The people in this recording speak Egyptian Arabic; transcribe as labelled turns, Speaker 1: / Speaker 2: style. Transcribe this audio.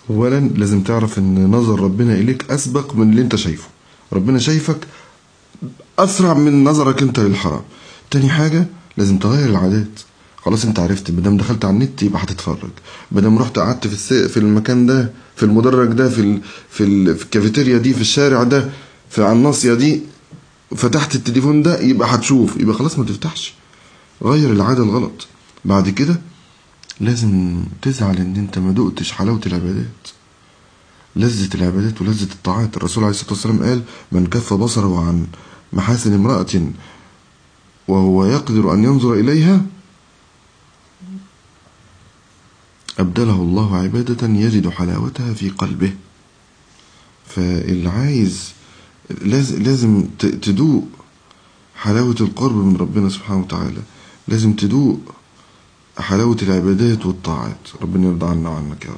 Speaker 1: اولا لازم تعرف ان نظر ربنا اليك اسبق من اللي انت شايفه ربنا شايفك اسرع من نظرك انت للحرام تاني حاجه لازم تغير العادات خلاص انت عرفت مادام دخلت على النت يبقى هتتفرج مادام رحت قعدت في الس... في المكان ده في المدرج ده في ال... في, ال... في الكافيتيريا دي في الشارع ده في على الناصيه دي فتحت التليفون ده يبقى هتشوف يبقى خلاص ما تفتحش غير العاده الغلط بعد كده لازم تزعل ان انت ما دقتش حلاوه العبادات لذة العبادات ولذة الطاعات الرسول عليه الصلاة والسلام قال من كف بصره عن محاسن امرأة وهو يقدر أن ينظر إليها أبدله الله عبادة يجد حلاوتها في قلبه فاللي عايز لازم, لازم تدوق حلاوة القرب من ربنا سبحانه وتعالى لازم تدوق حلاوة العبادات والطاعات ربنا يرضى عنا وعنك يا رب